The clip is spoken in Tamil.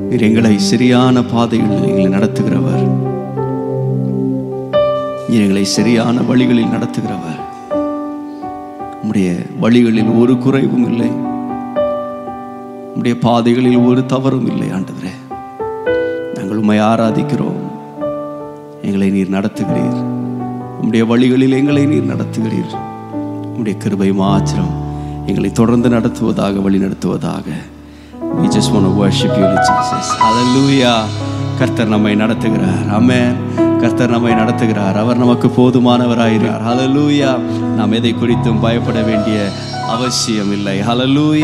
நீர் எங்களை சரியான பாதைகளில் எங்களை நடத்துகிறவர் நீர் எங்களை சரியான வழிகளில் நடத்துகிறவர் உம்முடைய வழிகளில் ஒரு குறைவும் இல்லை உம்முடைய பாதைகளில் ஒரு தவறும் இல்லை ஆண்டவரே நாங்கள் உம்மை ஆராதிக்கிறோம் எங்களை நீர் நடத்துகிறீர் உம்முடைய வழிகளில் எங்களை நீர் நடத்துகிறீர் உம்முடைய கிருபை மாத்திரம் எங்களை தொடர்ந்து நடத்துவதாக வழி நடத்துவதாக we just want to worship you Jesus hallelujah கர்த்தர் நம்மை நடத்துகிறார் ஆமென் கர்த்தர் நம்மை நடத்துகிறார் அவர் நமக்கு போதுமானவராயிருக்கிறார் hallelujah நாம் எதை குறித்தும் பயப்பட வேண்டிய அவசியம் இல்லை hallelujah